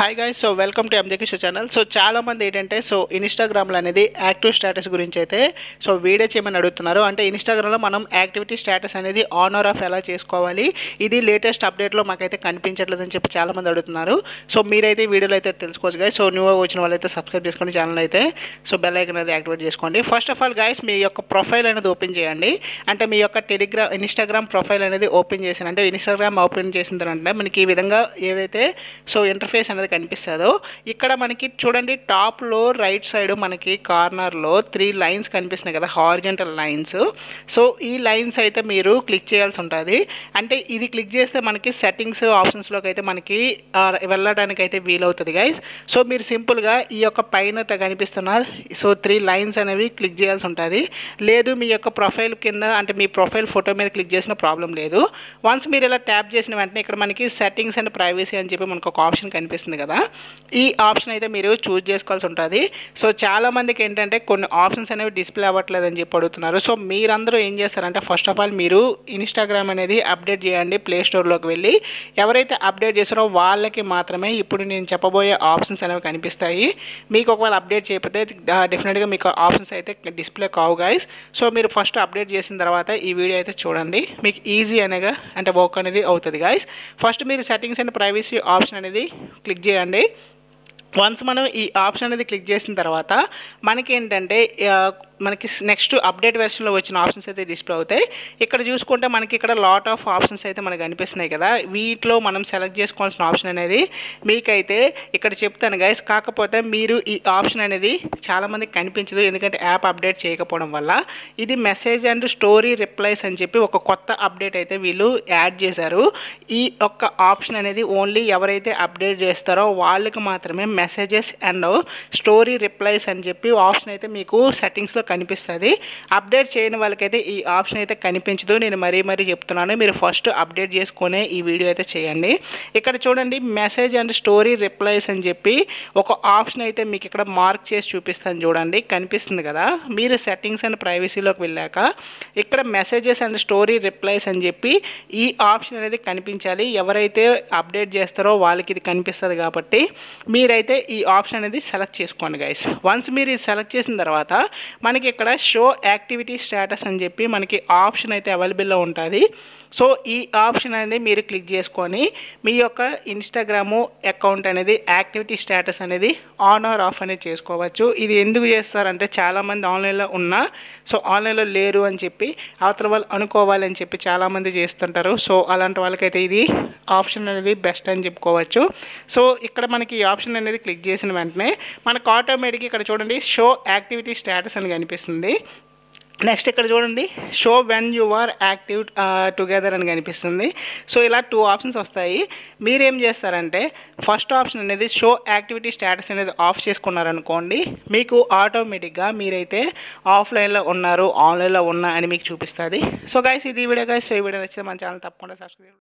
hi guys so welcome to M J Kishore channel so చాలా మంది ఏంటంటే సో ఇన్స్టాగ్రామ్లో అనేది యాక్టివ్ స్టేటస్ గురించి అయితే సో వీడియో చేయమని అడుగుతున్నారు అంటే ఇన్స్టాగ్రామ్లో మనం యాక్టివిటీ స్టేటస్ అనేది ఆన్ ఆర్ ఆఫ్ ఎలా చేసుకోవాలి ఇది లేటెస్ట్ అప్డేట్లో మాకైతే కనిపించట్లేదని చెప్పి చాలా మంది అడుగుతున్నారు సో మీరైతే ఈ వీడియోలో అయితే తెలుసుకోవచ్చు గాయస్ సో న్యూ వచ్చిన వాళ్ళైతే సబ్స్క్రైబ్ చేసుకోండి ఛానల్ అయితే సో బెల్ ఐకన్ అనేది యాక్టివేట్ చేసుకోండి ఫస్ట్ ఆఫ్ ఆల్ గాయస్ మీ యొక్క ప్రొఫైల్ అనేది ఓపెన్ చేయండి అంటే మీ యొక్క టెలిగ్రామ్ ఇన్స్టాగ్రామ్ ప్రొఫైల్ అనేది ఓపెన్ చేసిన అంటే ఇన్స్టాగ్రామ్ ఓపెన్ చేసిన తర్వాత మనకి ఈ విధంగా ఏదైతే సో ఇంటర్ఫేస్ అనేది కనిపిస్తుందో ఇక్కడ మనకి చూడండి టాప్లో రైట్ సైడ్ మనకి కార్నర్లో త్రీ లైన్స్ కనిపిస్తున్నాయి కదా హార్జెంటల్ లైన్స్ సో ఈ లైన్స్ అయితే మీరు క్లిక్ చేయాల్సి ఉంటుంది అంటే ఇది క్లిక్ చేస్తే మనకి సెట్టింగ్స్ ఆప్షన్స్లోకి అయితే మనకి ఆ, వెళ్ళడానికి అయితే వీలవుతుంది గైస్ సో మీరు సింపుల్గా ఈ యొక్క పైన ట- కనిపిస్తున్న సో త్రీ లైన్స్ అనేవి క్లిక్ చేయాల్సి ఉంటుంది లేదు మీ యొక్క ప్రొఫైల్ కింద అంటే మీ ప్రొఫైల్ ఫోటో మీద క్లిక్ చేసిన ప్రాబ్లం లేదు వన్స్ మీరు ఇలా ట్యాప్ చేసిన వెంటనే ఇక్కడ మనకి సెట్టింగ్స్ అండ్ ప్రైవసీ అని చెప్పి మనకు ఒక ఆప్షన్ కనిపిస్తుంది కదా ఈ ఆప్షన్ అయితే మీరు చూస్ చేసుకోవాల్సి ఉంటుంది సో చాలా మందికి ఏంటంటే కొన్ని ఆప్షన్స్ అనేవి డిస్ప్లే అవ్వట్లేదు అని చెప్పి అడుగుతున్నారు సో మీరందరూ ఏం చేస్తారంటే ఫస్ట్ ఆఫ్ ఆల్ మీరు ఇన్స్టాగ్రామ్ అనేది అప్డేట్ చేయండి ప్లే స్టోర్లోకి వెళ్ళి ఎవరైతే అప్డేట్ చేస్తారో వాళ్ళకి మాత్రమే ఇప్పుడు నేను చెప్పబోయే ఆప్షన్స్ అనేవి కనిపిస్తాయి మీకు ఒకవేళ అప్డేట్ చేయకపోతే డెఫినెట్గా మీకు ఆప్షన్స్ అయితే డిస్ప్లే కావు గైస్ సో మీరు ఫస్ట్ అప్డేట్ చేసిన తర్వాత ఈ వీడియో అయితే చూడండి మీకు ఈజీ అనేగా అంటే వర్క్ అనేది అవుతుంది గైస్ ఫస్ట్ మీరు సెట్టింగ్స్ అండ్ ప్రైవసీ ఆప్షన్ అనేది క్లిక్ చేయండి వన్స్ మనం ఈ ఆప్షన్ అనేది క్లిక్ చేసిన తర్వాత మనకి ఏంటంటే ఆ, మనకి నెక్స్ట్ అప్డేట్ వెర్షన్లో వచ్చిన ఆప్షన్స్ అయితే డిస్ప్లే అవుతాయి ఇక్కడ చూసుకుంటే మనకి ఇక్కడ లాట్ ఆఫ్ ఆప్షన్స్ అయితే మనకు కనిపిస్తున్నాయి కదా వీటిలో మనం సెలెక్ట్ చేసుకోవాల్సిన ఆప్షన్ అనేది మీకైతే ఇక్కడ చెప్తాను గైస్ కాకపోతే మీరు ఈ ఆప్షన్ అనేది చాలామందికి కనిపించదు ఎందుకంటే యాప్ అప్డేట్ చేయకపోవడం వల్ల ఇది మెసేజ్ అండ్ స్టోరీ రిప్లైస్ అని చెప్పి ఒక కొత్త అప్డేట్ అయితే వీళ్ళు యాడ్ చేశారు ఈ ఒక్క ఆప్షన్ అనేది ఓన్లీ ఎవరైతే అప్డేట్ చేస్తారో వాళ్ళకి మాత్రమే మెసేజెస్ అండ్ స్టోరీ రిప్లైస్ అని చెప్పి ఆప్షన్ అయితే మీకు సెట్టింగ్స్లో కనిపిస్తుంది అప్డేట్ చేయని వాళ్ళకైతే ఈ ఆప్షన్ అయితే కనిపించదు నేను మరీ మరీ చెప్తున్నాను మీరు ఫస్ట్ అప్డేట్ చేసుకునే ఈ వీడియో అయితే చేయండి ఇక్కడ చూడండి మెసేజ్ అండ్ స్టోరీ రిప్లైస్ అని చెప్పి ఒక ఆప్షన్ అయితే మీకు ఇక్కడ మార్క్ చేసి చూపిస్తాను చూడండి కనిపిస్తుంది కదా మీరు సెట్టింగ్స్ అండ్ ప్రైవసీలోకి వెళ్ళాక ఇక్కడ మెసేజెస్ అండ్ స్టోరీ రిప్లైస్ అని చెప్పి ఈ ఆప్షన్ అనేది కనిపించాలి ఎవరైతే అప్డేట్ చేస్తారో వాళ్ళకి ఇది కనిపిస్తుంది కాబట్టి మీరైతే ఈ ఆప్షన్ అనేది సెలెక్ట్ చేసుకోండి గైస్ వన్స్ మీరు ఇది సెలెక్ట్ చేసిన తర్వాత మనకి ఇక్కడ షో యాక్టివిటీ స్టేటస్ అని చెప్పి మనకి ఆప్షన్ అయితే అవైలబుల్లో ఉంటుంది సో ఈ ఆప్షన్ అనేది మీరు క్లిక్ చేసుకొని మీ యొక్క ఇన్స్టాగ్రాము అకౌంట్ అనేది యాక్టివిటీ స్టేటస్ అనేది ఆన్ ఆర్ ఆఫ్ అనేది చేసుకోవచ్చు ఇది ఎందుకు చేస్తారంటే చాలామంది ఆన్లైన్లో ఉన్నా సో ఆన్లైన్లో లేరు అని చెప్పి అవతల వాళ్ళు అనుకోవాలి అని చెప్పి చాలామంది చేస్తుంటారు సో అలాంటి వాళ్ళకైతే ఇది ఆప్షన్ అనేది బెస్ట్ అని చెప్పుకోవచ్చు సో ఇక్కడ మనకి ఈ ఆప్షన్ అనేది క్లిక్ చేసిన వెంటనే మనకు ఆటోమేటిక్ ఇక్కడ చూడండి షో యాక్టివిటీ స్టేటస్ అని కనిపిస్తుంది నెక్స్ట్ ఇక్కడ చూడండి show when you are active together అని కనిపిస్తుంది సో ఇలా టూ ఆప్షన్స్ వస్తాయి మీరేం చేస్తారంటే ఫస్ట్ ఆప్షన్ అనేది షో యాక్టివిటీ స్టేటస్ అనేది ఆఫ్ చేసుకున్నారనుకోండి మీకు ఆటోమేటిక్గా మీరైతే ఆఫ్లైన్లో ఉన్నారు ఆన్లైన్లో ఉన్నా అని మీకు చూపిస్తుంది సో గైస్ ఇది వీడియో గైస్ సో ఈ వీడియో నచ్చితే మన ఛానల్ తప్పకుండా సబ్స్క్రైబ్